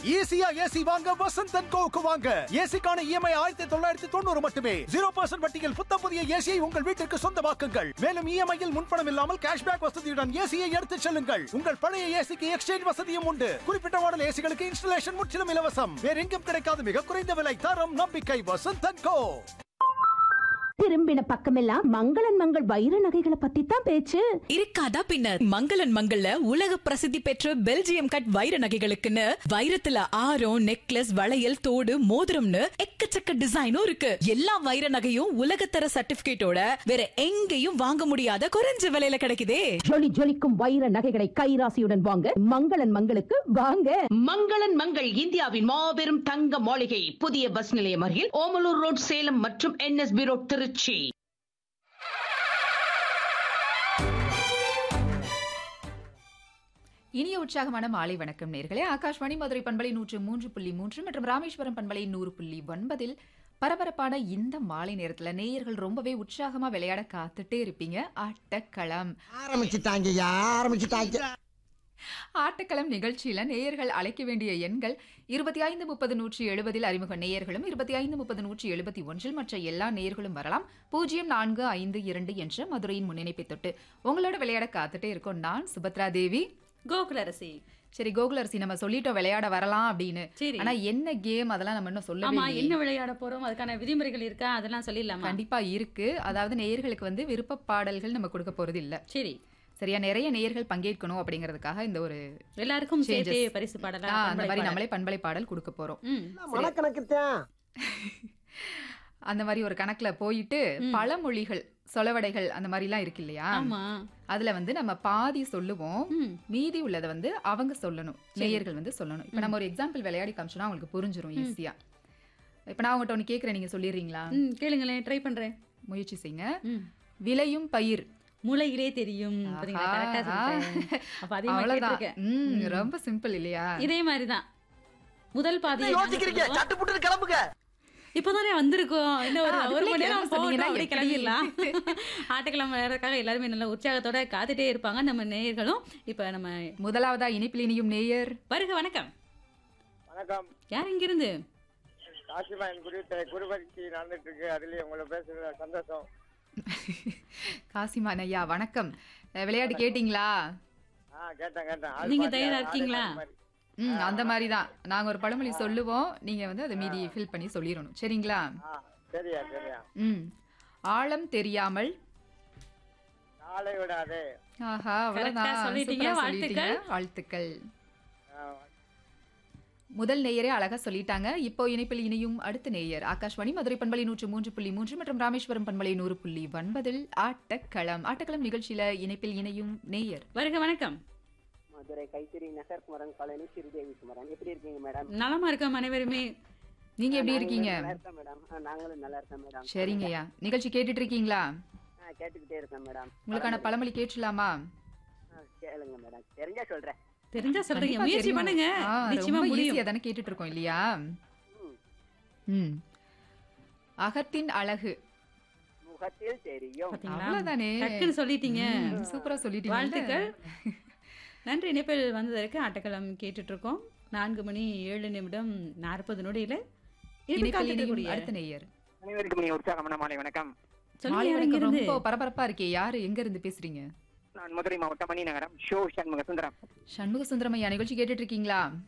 ஈஸியா ஏசி வாங்க வசந்த் அண்ட் கோவுக்கு வாங்க ஏசிக்கான இஎம்ஐ ஆயிரத்தி தொள்ளாயிரத்தி தொண்ணூறு மட்டுமே ஜீரோ பர்சன்ட் வட்டியில் புத்த புதிய ஏசியை உங்கள் வீட்டிற்கு சொந்தமாக்குங்கள் மேலும் இஎம்ஐயில் முன்பணம் இல்லாமல் கேஷ்பேக் வசதியுடன் ஏசியை எடுத்துச் செல்லுங்கள் உங்கள் பழைய ஏசிக்கு எக்ஸ்சேஞ்ச் வசதியும் உண்டு குறிப்பிட்ட மாடல் ஏசிகளுக்கு இன்ஸ்டலேஷன் முற்றிலும் இலவசம் வேற எங்கும் கிடைக்காத மிக குறைந்த விலை தரம் நம்பிக்கை வசந்த் அண்ட் கோ திரும்பின பக்கமெல்லாம் மங்களன் மங்கள் வைர நகைகளை பத்தி தான் பேச்சு இருக்காதா பின்ன மங்களன் மங்கள்ல உலக பிரசித்தி பெற்ற பெல்ஜியம் கட் வைர நகைகளுக்குன்னு வைரத்துல ஆரம் நெக்லஸ் வளையல் தோடு மோதிரம்னு எக்கச்சக்க டிசைனும் இருக்கு எல்லா வைர நகையும் உலகத்தர சர்டிபிகேட்டோட வேற எங்கேயும் வாங்க முடியாத குறைஞ்ச விலையில கிடைக்குதே ஜொலி ஜொலிக்கும் வைர நகைகளை கைராசியுடன் வாங்க மங்களன் மங்களுக்கு வாங்க மங்களன் மங்கள் இந்தியாவின் மாபெரும் தங்க மாளிகை புதிய பஸ் நிலையம் அருகில் ஓமலூர் ரோட் சேலம் மற்றும் என்எஸ்பி ரோட் திருச்சி இனிய உற்சாகமான மாலை வணக்கம் நேர்களே ஆகாஷ்வாணி மதுரை பண்பலை நூற்று மூன்று புள்ளி மூன்று மற்றும் ராமேஸ்வரம் பண்பலை நூறு புள்ளி ஒன்பதில் பரபரப்பான இந்த மாலை நேரத்துல நேயர்கள் ரொம்பவே உற்சாகமா விளையாட காத்துட்டே இருப்பீங்க ஆட்டக்களம் ஆரம்பிச்சுட்டாங்கய்யா ஆரம்பிச்சுட்டாங்க ஆட்டக்களம் நிகழ்ச்சியில நேயர்கள் அழைக்க வேண்டிய எண்கள் இருபத்தி ஐந்து முப்பது நூற்றி எழுபதில் அறிமுக நேயர்களும் இருபத்தி ஐந்து முப்பது நூற்றி எழுபத்தி ஒன்றில் மற்ற எல்லா நேயர்களும் வரலாம் பூஜ்ஜியம் நான்கு ஐந்து இரண்டு என்ற மதுரையின் முன்னிணைப்பை தொட்டு உங்களோட விளையாட காத்துட்டே இருக்கோம் நான் சுபத்ரா தேவி கோகுலரசி சரி கோகுலரசி நம்ம சொல்லிட்டோம் விளையாட வரலாம் அப்படின்னு சரி ஆனா என்ன கேம் அதெல்லாம் நம்ம இன்னும் சொல்லவே ஆமா இல்லையே. என்ன விளையாட போறோம் அதுக்கான விதிமுறைகள் இருக்கா அதெல்லாம் சொல்லிடலாமா கண்டிப்பா இருக்கு அதாவது நேயர்களுக்கு வந்து விருப்ப பாடல்கள் நம்ம கொடுக்க போறது இல்ல சரி சரியா நிறைய நேயர்கள் பங்கேற்கணும் அப்படிங்கிறதுக்காக இந்த ஒரு எல்லாருக்கும் சேர்த்தே Changes. பரிசு ஆ, பாடலாம் அந்த பண்பலை மாதிரி பாடல். நம்மளே பண்பலை பாடல் கொடுக்க போறோம் ம் மனக்கணக்கு தான் அந்த மாதிரி ஒரு கணக்குல போயிட்டு ம். பழமொழிகள் சொலவடைகள் அந்த மாதிரி எல்லாம் இருக்கு இல்லையா ஆமா அதுல வந்து நம்ம பாதி சொல்லுவோம் ம் மீதி உள்ளதை வந்து அவங்க சொல்லணும் நேயர்கள் வந்து சொல்லணும் இப்ப நம்ம ஒரு எக்ஸாம்பிள் விளையாடி காமிச்சோம்னா அவங்களுக்கு புரிஞ்சிரும் ஈஸியா இப்ப நான் உங்கள்கிட்ட ஒன்று கேட்குறேன் நீங்க சொல்லிடுறீங்களா ம் கேளுங்களேன் ட்ரை பண்றேன் முயற்சி செய்யுங்க ம் விளையும் பயிர் மூளையிலே தெரியும் பாத்தீங்களா ஆஹா. கரெக்டா சொல்லிட்டேன் அப்ப அதே மாதிரி அவ்வளவுதான் கேட்டிருக்கேன். ம், ரொம்ப சிம்பிள் இல்லையா இதே மாதிரி தான் முதல் பாதி யோசிக்கிறீங்க சட்டு புட்டு கிளம்புங்க இப்போதானே வந்திருக்கோம் இன்னும் ஒரு ஆ, ஒரு அதுக்குள்ளே மணி நேரம் கிளம்ப சொன்னீங்கன்னா போகட்டும் அப்படி எப்படி? கிளம்பிடலாம் ஆட்டுக்கிழமை விளையாடுறதுக்காக எல்லாருமே நல்ல உற்சாகத்தோட காத்துட்டே இருப்பாங்க நம்ம நேயர்களும் இப்ப நம்ம முதலாவதா இனிப்பில் இனியும் நேயர் வருக வணக்கம் வணக்கம் யார் இங்கிருந்து காசிமாயன் குரு குருபக்தி நடந்துட்டு இருக்கு அதுலயே உங்களை பேசுறது சந்தோஷம் காசிமான் ஐயா வணக்கம் அஹ், விளையாட்டு கேட்டிங்களா ஆ கேட்டேன் கேட்டேன் ஆள் நீங்க பாத்து, தயாரா ஆளே இருக்கீங்களா? பாத்து மாதிரி. ம் அந்த மாதிரி தான் நாங்க ஒரு பழமொழி சொல்லுவோம் நீங்க வந்து அதை மீதி ஃபில் பண்ணி சொல்லிடணும் சரிங்களா ஆ சரியா சரியா ம் ஆழம் தெரியாமல் நாளை விடாதே ஆஹா Correct ஆ அவ்வளவுதான் சொல்லிட்டீங்க, சூப்பரா சொல்லிட்டீங்க. வாழ்த்துக்கள். வாழ்த்துக்கள் ஆ, முதல் நேயரே அழகா சொல்லிட்டாங்க இப்போ இணைப்பில் இணையும் அடுத்த நேயர் ஆகாஷ்வாணி மதுரை பண்பலை நூற்று மூன்று புள்ளி மூன்று மற்றும் ராமேஸ்வரம் பண்பலை நூறு புள்ளி ஒன்பதில் ஆட்டக்களம் ஆட்டக்களம் நிகழ்ச்சியில இணைப்பில் இணையும் நேயர் வருக வணக்கம் மதுரை கைத்தறி நகர் குமரன் காலனி ஸ்ரீதேவி குமரன் எப்படி இருக்கீங்க மேடம் நலமா இருக்கோம் அனைவருமே நீங்க எப்படி இருக்கீங்க நல்லா இருக்கேன் மேடம் ஆ, நாங்களும் நல்லா இருக்கேன் மேடம் சரிங்கய்யா நிகழ்ச்சி கேட்டுட்டு இருக்கீங்களா ஆ, கேட்டுக்கிட்டே இருக்கேன் மேடம் உங்களுக்கான பழமொழி கேட்டுலாமா ஆ, கேளுங்க மேடம் தெரிஞ்சா சொல்றேன் தெரிஞ்சா சொல்றீங்க கண்டிப்பா முயற்சி தெரியும். பண்ணுங்க ஆ, நிச்சயமா ரொம்ப முடியும் ஈஸியா தானே கேட்டுட்டு இருக்கோம் இல்லையா ம், ம் அகத்தின் அழகு முகத்தில் தெரியும் பாத்தீங்களா அவ்வளவுதானே டக்குன்னு சொல்லிட்டீங்க ம், சூப்பரா சொல்லிட்டீங்க வாழ்த்துக்கள் நன்றி இணைப்பில் வந்ததற்கு ஆட்டக்களம் கேட்டுட்டு இருக்கோம் நான்கு மணி ஏழு நிமிடம் நாற்பது நொடியில இனிப்பு இணைப்பில் காத்துட்டு இணையும் கூடிய- அடுத்த நேயர் அனைவருக்கும் நீ உற்சாகமான மாலை வணக்கம் சொல்லுங்க மாலை யார் வணக்கம். இங்கிருந்து? ரொம்ப பரபரப்பா இருக்கே யாரு எங்க இருந்து பேசுறீங்க நான் மதுரை மாவட்டம் மணி நகரம் ஷோ சண்முக சுந்தரம் சண்முக சுந்தரமையா நிகழ்ச்சி கேட்டுட்டு இருக்கீங்களா